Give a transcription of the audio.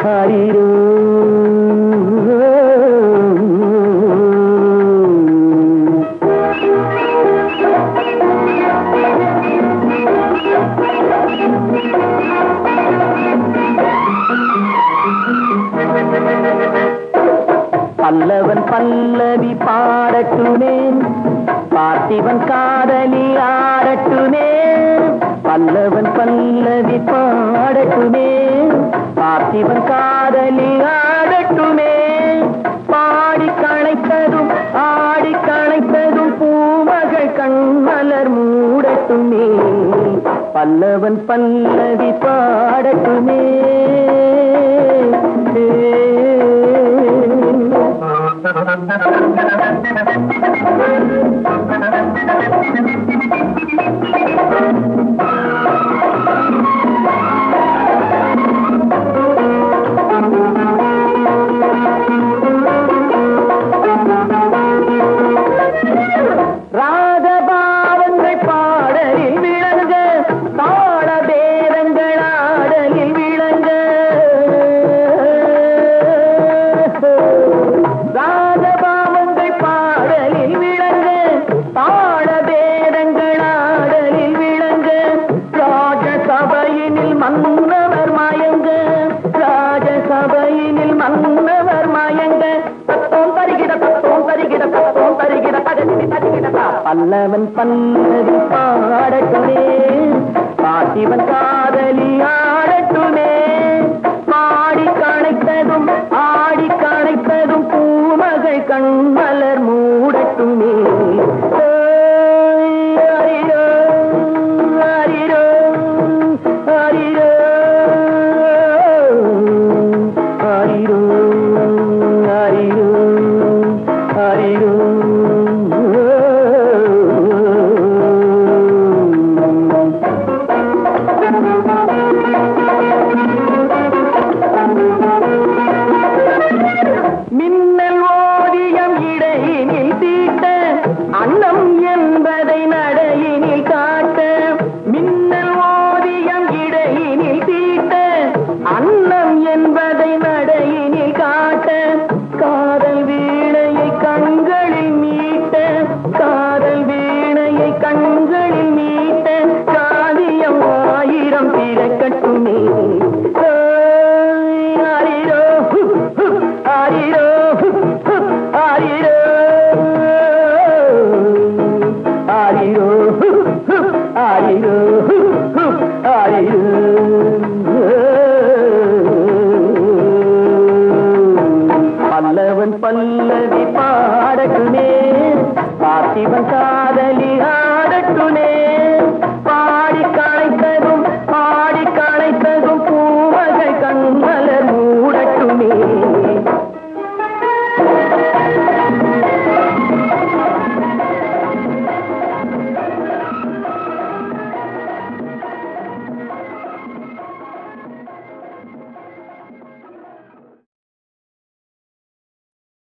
ஹரிரோ பல்லவன் பல்லவி பாடட்டுமே பார்த்திவன் காதலி ஆடட்டுமே பல்லவன் பல்லவி பாடட்டுமே பார்த்திவன் காதலி ஆடட்டுமே பாடி களைத்ததும் ஆடி களைத்ததும் பூமகள் கண்மலர் மூடட்டுமே பல்லவன் பல்லவி பாடட்டுமே ராகபாவங்கள் பாடலில் விளங்க தாள பேரங்கள் ஆடலில் விளங்க ராகபாவங்கள் பாடலில் விளங்க தாள பேரங்கள் ஆடலில் விளங்க ராஜசபையினில் மன்னவர் மயங்க ராஜசபையினில் மன்னவர் மயங்க தத்தோம் தருகிற தத்தோம் தருகிற தத்தோம் தருகிற தகதி தருகிற பல்லவன் பல்லவி பாடட்டுமே பாட்டிவன் காதலி ஆடட்டுமே பாடி கணைத்ததும் ஆடி கணைத்ததும் பூமகள் கண்மலர் மூடட்டுமே ஓய், அரிரோ, அரிரோ, அரிரோ, அரிரோ, அரிரோ, அரிரோ. மின்னல் ஓவியம் இடையினில் தீட்ட அன்னம் என்பதை நடையினில் காட்ட மின்னல் ஓவியம் இடையினில் தீட்ட அன்னம் என்பதை